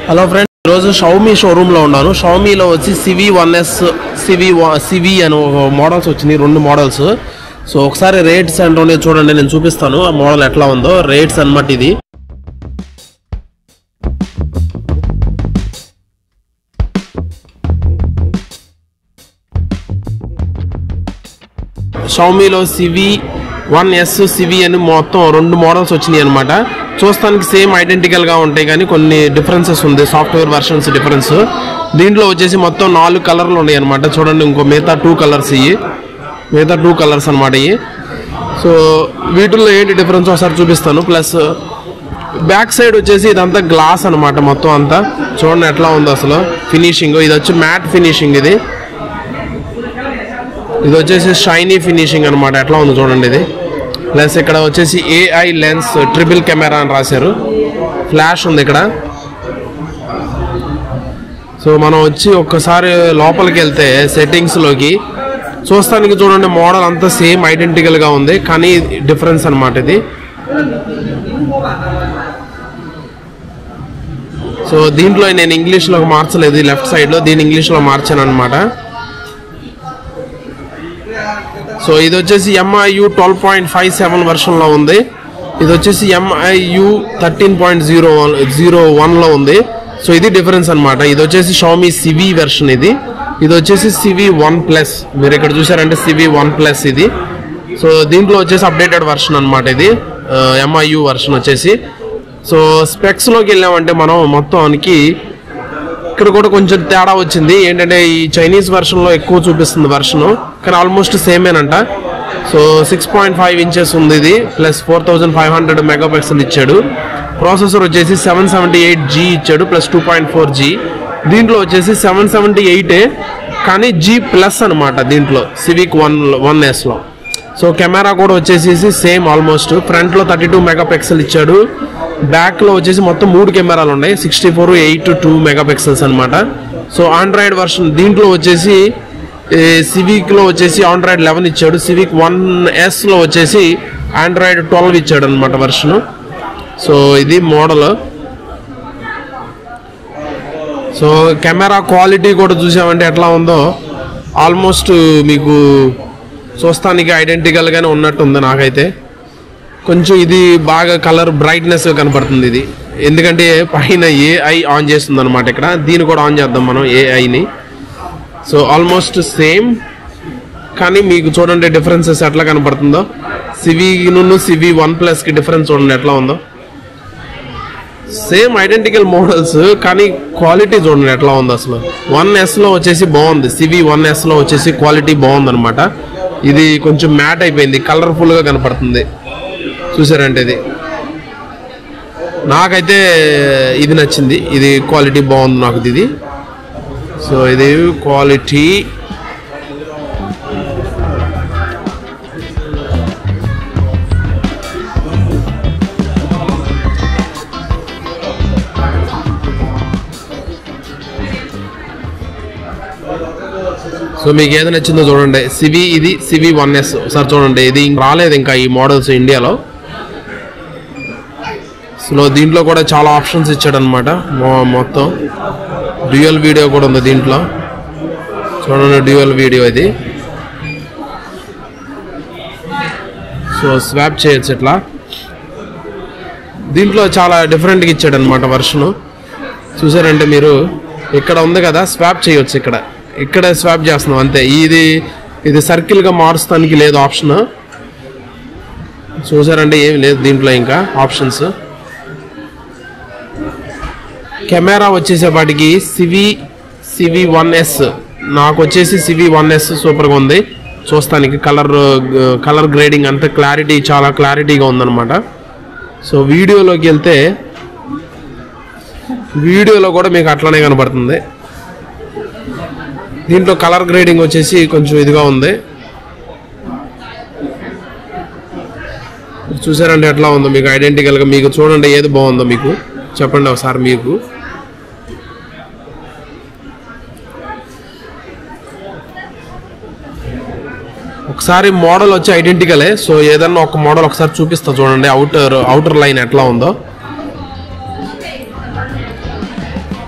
hello friend ఈరోజు Xiaomi షోరూంలో ఉన్నాను షౌమీలో వచ్చి Civi one S Civi Civi అని ఒక మోడల్స్ వచ్చినాయి రెండు మోడల్స్ సో ఒకసారి రేట్స్ అంటే చూడండి నేను చూపిస్తాను ఆ మోడల్ ఎట్లా ఉందో రేట్స్ అన్నమాట ఇది షౌమీలో సివి వన్ ఎస్ సివి అని మొత్తం రెండు మోడల్స్ వచ్చినాయి అనమాట చూస్తానికి సేమ్ ఐడెంటికల్ గా ఉంటాయి కానీ కొన్ని డిఫరెన్సెస్ ఉంది సాఫ్ట్వేర్ వర్షన్స్ డిఫరెన్స్ దీంట్లో వచ్చేసి మొత్తం నాలుగు కలర్లు ఉన్నాయి అనమాట చూడండి ఇంకో మిగతా టూ కలర్స్ ఇవి మిగతా టూ కలర్స్ అనమాట ఇవి సో వీటిల్లో ఏంటి డిఫరెన్స్ ఒకసారి చూపిస్తాను ప్లస్ బ్యాక్ సైడ్ వచ్చేసి ఇదంతా గ్లాస్ అనమాట మొత్తం అంతా చూడండి ఎట్లా ఉందో అసలు ఫినిషింగ్ ఇది వచ్చి మ్యాట్ ఫినిషింగ్ ఇది ఇది వచ్చేసి షైనీ ఫినిషింగ్ అనమాట ఎట్లా ఉంది చూడండి ఇది ప్లస్ ఇక్కడ వచ్చేసి ఏఐ లెన్స్ ట్రిపుల్ కెమెరా అని రాశారు ఫ్లాష్ ఉంది ఇక్కడ సో మనం వచ్చి ఒక్కసారి లోపలికి వెళ్తే సెట్టింగ్స్లోకి చూస్తానికి చూడండి మోడల్ అంతా సేమ్ ఐడెంటికల్గా ఉంది కానీ డిఫరెన్స్ అనమాట ఇది సో దీంట్లో నేను ఇంగ్లీష్లో మార్చలేదు లెఫ్ట్ సైడ్లో దీని ఇంగ్లీష్లో మార్చాను అనమాట సో ఇది వచ్చేసి MIUI twelve point five seven వర్షన్లో ఉంది ఇది వచ్చేసి MIUI thirteen point zero one zero వన్లో ఉంది సో ఇది డిఫరెన్స్ అనమాట ఇది వచ్చేసి షామీ సివి వెర్షన్ ఇది ఇది వచ్చేసి సివి వన్ ప్లస్ మీరు ఇక్కడ చూసారంటే సివి వన్ ప్లస్ ఇది సో దీంట్లో వచ్చేసి అప్డేటెడ్ వర్షన్ అనమాట ఇది ఎంఐయు వర్షన్ వచ్చేసి సో స్పెక్స్లోకి వెళ్ళామంటే మనం మొత్తానికి ఇక్కడ కూడా కొంచెం తేడా వచ్చింది ఏంటంటే ఈ చైనీస్ వెర్షన్లో ఎక్కువ చూపిస్తుంది వెర్షన్ కానీ ఆల్మోస్ట్ సేమేనంట so six point five inches ఉంది ఇది plus four thousand five hundred megapixel ఇచ్చాడు ప్రాసెసర్ వచ్చేసి సెవెన్ సెవెంటీ ఎయిట్ జీ ఇచ్చాడు plus two point four G దీంట్లో వచ్చేసి సెవెన్ సెవెంటీ ఎయిటే కానీ జీ ప్లస్ అనమాట దీంట్లో సివిక్ వన్ వన్ ఎస్లో సో కెమెరా కూడా వచ్చేసి సేమ్ ఆల్మోస్ట్ ఫ్రంట్లో థర్టీ టూ మెగా పిక్సెల్ ఇచ్చాడు బ్యాక్లో వచ్చేసి మొత్తం మూడు కెమెరాలు ఉన్నాయి sixty four eight two megapixels అనమాట సో ఆండ్రాయిడ్ వర్షన్ దీంట్లో వచ్చేసి సివిక్లో వచ్చేసి ఆండ్రాయిడ్ లెవెన్ ఇచ్చాడు సివిక్ వన్ ఎస్లో వచ్చేసి ఆండ్రాయిడ్ ట్వెల్వ్ ఇచ్చాడు అనమాట వర్షను సో ఇది మోడల్ సో కెమెరా క్వాలిటీ కూడా చూసామంటే ఎట్లా ఉందో ఆల్మోస్ట్ మీకు చూస్తానికి ఐడెంటికల్గానే ఉన్నట్టు ఉంది నాకైతే కొంచెం ఇది బాగా కలర్ బ్రైట్నెస్ కనపడుతుంది ఇది ఎందుకంటే పైన ఏఐ ఆన్ చేస్తుంది అనమాట ఇక్కడ దీన్ని కూడా ఆన్ చేద్దాం మనం ఏఐని సో ఆల్మోస్ట్ సేమ్ కానీ మీకు చూడండి డిఫరెన్సెస్ ఎట్లా కనపడుతుందో సివి నుండి సివి వన్ ప్లస్కి డిఫరెన్స్ చూడండి ఎట్లా ఉందో సేమ్ ఐడెంటికల్ మోడల్స్ కానీ క్వాలిటీ చూడండి ఎట్లా ఉంది అసలు వన్ ఎస్లో వచ్చేసి బాగుంది సివి వన్ ఎస్లో వచ్చేసి క్వాలిటీ బాగుంది అనమాట ఇది కొంచెం మ్యాట్ అయిపోయింది కలర్ఫుల్గా కనపడుతుంది చూసారంటే ఇది నాకైతే ఇది నచ్చింది ఇది క్వాలిటీ బాగుంది నాకు ఇది సో ఇది క్వాలిటీ సో మీకు ఏది నచ్చిందో చూడండి సివి ఇది సివి వన్ ఎస్ ఒకసారి చూడండి ఇది ఇంక రాలేదు ఇంకా ఈ మోడల్స్ ఇండియాలో సో దీంట్లో కూడా చాలా ఆప్షన్స్ ఇచ్చాడు అనమాట మొత్తం డ్యూయల్ వీడియో కూడా ఉంది దీంట్లో చూడండి డ్యూయల్ వీడియో ఇది సో స్వాప్ చేయొచ్చు ఇట్లా దీంట్లో చాలా డిఫరెంట్గా ఇచ్చాడు అనమాట వర్షను చూసారంటే మీరు ఇక్కడ ఉంది కదా స్వాప్ చేయొచ్చు ఇక్కడ ఇక్కడ స్వాప్ చేస్తున్నాం అంతే ఇది ఇది సర్కిల్గా మారుస్తానికి లేదు ఆప్షన్ చూసారంటే ఏమి లేదు దీంట్లో ఇంకా ఆప్షన్స్ కెమెరా వచ్చేసేపాటికి సివి సివి వన్ ఎస్ నాకు వచ్చేసి సివి వన్ ఎస్ సూపర్గా ఉంది చూస్తానికి కలర్ కలర్ గ్రేడింగ్ అంత క్లారిటీ చాలా క్లారిటీగా ఉందన్నమాట సో వీడియోలోకి వెళ్తే వీడియోలో కూడా మీకు అట్లానే కనబడుతుంది దీంట్లో కలర్ గ్రేడింగ్ వచ్చేసి కొంచెం ఇదిగా ఉంది చూసారంటే ఎట్లా ఉందో మీకు ఐడెంటికల్గా మీకు చూడండి ఏది బాగుందో మీకు చెప్పండి ఒకసారి మీకు ఒకసారి మోడల్ వచ్చి ఐడెంటికలే సో ఏదన్నా ఒక మోడల్ ఒకసారి చూపిస్తా చూడండి అవుటర్ అవుటర్ లైన్ ఎట్లా ఉందో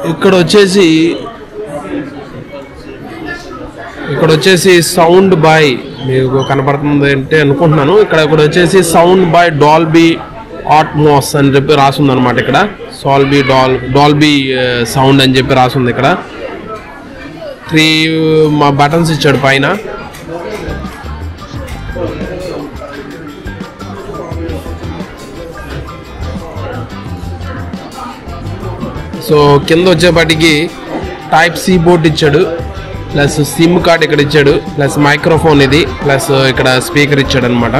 ఇక్కడ వచ్చేసి ఇక్కడ వచ్చేసి సౌండ్ బాయ్ మీకు కనపడుతుంది అంటే అనుకుంటున్నాను ఇక్కడ ఇక్కడ వచ్చేసి సౌండ్ బాయ్ డాల్బీ ఆట్మోస్ అని చెప్పి రాసింది అనమాట ఇక్కడ సాల్బీ డాల్ డాల్బీ సౌండ్ అని చెప్పి రాసింది ఇక్కడ త్రీ మా బటన్స్ ఇచ్చాడు పైన సో కింద వచ్చేపాటికి టైప్ సి బోర్డ్ ఇచ్చాడు ప్లస్ సిమ్ కార్డ్ ఇక్కడ ఇచ్చాడు ప్లస్ మైక్రోఫోన్ ఇది ప్లస్ ఇక్కడ స్పీకర్ ఇచ్చాడు అనమాట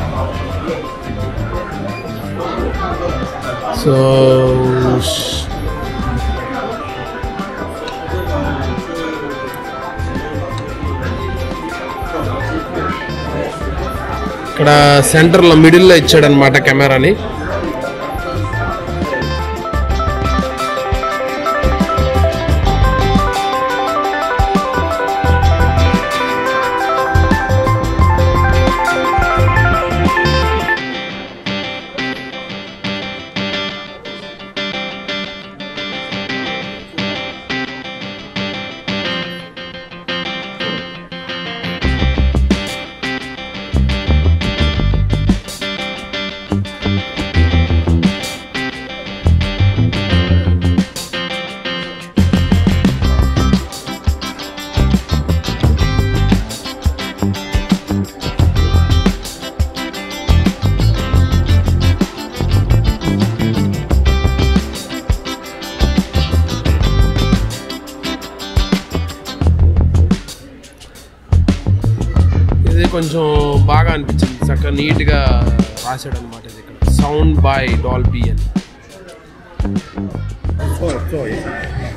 సో ఇక్కడ సెంటర్లో మిడిల్లో ఇచ్చాడు అనమాట కెమెరాని ఇది కొంచెం బాగా అనిపించింది చక్కగా నీట్గా రాశాడు అనమాట ఇది ఇక్కడ సౌండ్ బై డాల్బీ అని 错了，做一下。